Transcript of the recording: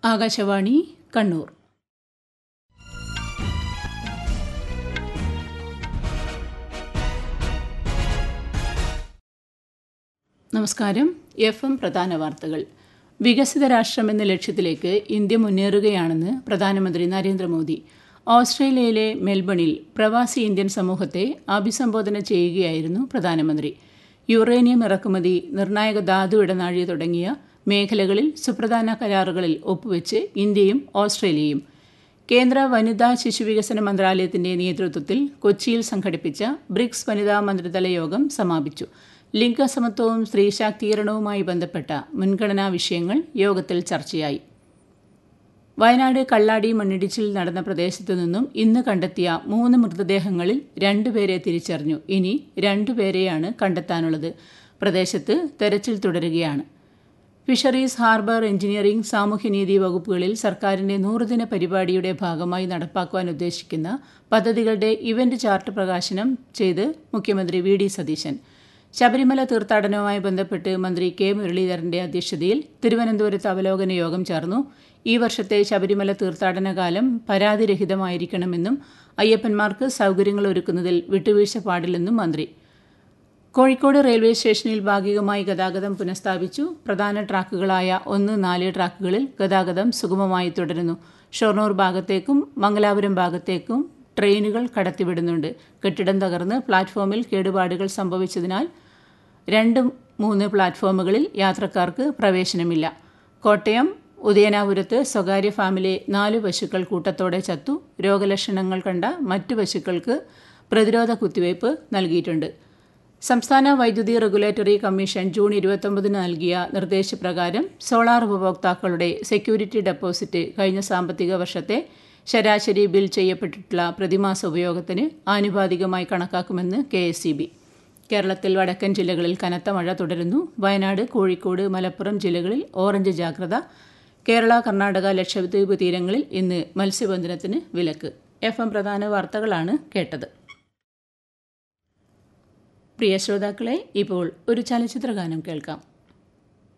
ആകാശവാണി കണ്ണൂർ നമസ്കാരം F M പ്രധാന വാർത്തകൾ വികസിത രാഷ്ട്രം എന്ന ലക്ഷ്യത്തിലേക്ക് ഇന്ത്യ മുന്നേറുകയാണെന്ന് പ്രധാനമന്ത്രി നരേന്ദ്രമോദി ഓസ്ട്രേലിയയിലെ മെൽബണിൽ പ്രവാസി ഇന്ത്യൻ സമൂഹത്തെ അഭിസംബോധന ചെയ്യുകയായിരുന്നു പ്രധാനമന്ത്രി യുറേനിയം ഇറക്കുമതി നിർണായക ധാതു ഇടനാഴി തുടങ്ങിയ മേഖലകളിൽ സുപ്രധാന കരാറുകളിൽ ഒപ്പുവെച്ച് ഇന്ത്യയും ഓസ്ട്രേലിയയും കേന്ദ്ര വനിതാ ശിശുവികസന മന്ത്രാലയത്തിന്റെ നേതൃത്വത്തിൽ കൊച്ചിയിൽ സംഘടിപ്പിച്ച ബ്രിക്സ് വനിതാ മന്ത്രിതല യോഗം സമാപിച്ചു ലിംഗസമത്വവും സ്ത്രീ ശാക്തീകരണവുമായി ബന്ധപ്പെട്ട മുൻഗണനാ വിഷയങ്ങൾ യോഗത്തിൽ ചർച്ചയായി വയനാട് കള്ളാടി മണ്ണിടിച്ചിൽ നടന്ന പ്രദേശത്തു നിന്നും ഇന്ന് കണ്ടെത്തിയ മൂന്ന് മൃതദേഹങ്ങളിൽ രണ്ടുപേരെ തിരിച്ചറിഞ്ഞു ഇനി രണ്ടുപേരെയാണ് കണ്ടെത്താനുള്ളത് പ്രദേശത്ത് തെരച്ചിൽ തുടരുകയാണ് ഫിഷറീസ് ഹാർബർ എഞ്ചിനീയറിംഗ് സാമൂഹ്യനീതി വകുപ്പുകളിൽ സർക്കാരിന്റെ നൂറുദിന പരിപാടിയുടെ ഭാഗമായി നടപ്പാക്കുവാൻ ഉദ്ദേശിക്കുന്ന പദ്ധതികളുടെ ഇവന്റ് ചാർട്ട് പ്രകാശനം ചെയ്ത് മുഖ്യമന്ത്രി വി ഡി സതീശൻ ശബരിമല തീർത്ഥാടനവുമായി ബന്ധപ്പെട്ട് മന്ത്രി കെ മുരളീധരന്റെ അധ്യക്ഷതയിൽ തിരുവനന്തപുരത്ത് അവലോകന യോഗം ചേർന്നു ഈ വർഷത്തെ ശബരിമല തീർത്ഥാടന കാലം പരാതിരഹിതമായിരിക്കണമെന്നും അയ്യപ്പന്മാർക്ക് സൗകര്യങ്ങൾ ഒരുക്കുന്നതിൽ വിട്ടുവീഴ്ച പാടില്ലെന്നും മന്ത്രി കോഴിക്കോട് റെയിൽവേ സ്റ്റേഷനിൽ ഭാഗികമായി ഗതാഗതം പുനഃസ്ഥാപിച്ചു പ്രധാന ട്രാക്കുകളായ ഒന്ന് നാല് ട്രാക്കുകളിൽ ഗതാഗതം സുഗമമായി തുടരുന്നു ഷൊർണൂർ ഭാഗത്തേക്കും മംഗലാപുരം ഭാഗത്തേക്കും ട്രെയിനുകൾ കടത്തിവിടുന്നുണ്ട് കെട്ടിടം തകർന്ന് പ്ലാറ്റ്ഫോമിൽ കേടുപാടുകൾ സംഭവിച്ചതിനാൽ രണ്ട് മൂന്ന് പ്ലാറ്റ്ഫോമുകളിൽ യാത്രക്കാർക്ക് പ്രവേശനമില്ല കോട്ടയം ഉദയനാപുരത്ത് സ്വകാര്യ ഫാമിലെ നാല് പശുക്കൾ കൂട്ടത്തോടെ ചത്തു രോഗലക്ഷണങ്ങൾ കണ്ട മറ്റു പശുക്കൾക്ക് പ്രതിരോധ കുത്തിവയ്പ് നൽകിയിട്ടുണ്ട് സംസ്ഥാന വൈദ്യുതി റെഗുലേറ്ററി കമ്മീഷൻ ജൂൺ ഇരുപത്തൊമ്പതിന് നൽകിയ നിർദ്ദേശപ്രകാരം സോളാർ ഉപഭോക്താക്കളുടെ സെക്യൂരിറ്റി ഡെപ്പോസിറ്റ് കഴിഞ്ഞ സാമ്പത്തിക വർഷത്തെ ശരാശരി ബിൽ ചെയ്യപ്പെട്ടിട്ടുള്ള പ്രതിമാസ ഉപയോഗത്തിന് ആനുപാതികമായി കണക്കാക്കുമെന്ന് കെ എസ് കേരളത്തിൽ വടക്കൻ ജില്ലകളിൽ കനത്ത മഴ തുടരുന്നു വയനാട് കോഴിക്കോട് മലപ്പുറം ജില്ലകളിൽ ഓറഞ്ച് ജാഗ്രത കേരള കർണാടക ലക്ഷദ്വീപ് തീരങ്ങളിൽ ഇന്ന് മത്സ്യബന്ധനത്തിന് വിലക്ക് എഫ് എം പ്രധാന വാർത്തകളാണ് കേട്ടത് പ്രിയ ശ്രോതാക്കളെ ഇപ്പോൾ ഒരു ചലച്ചിത്രഗാനം കേൾക്കാം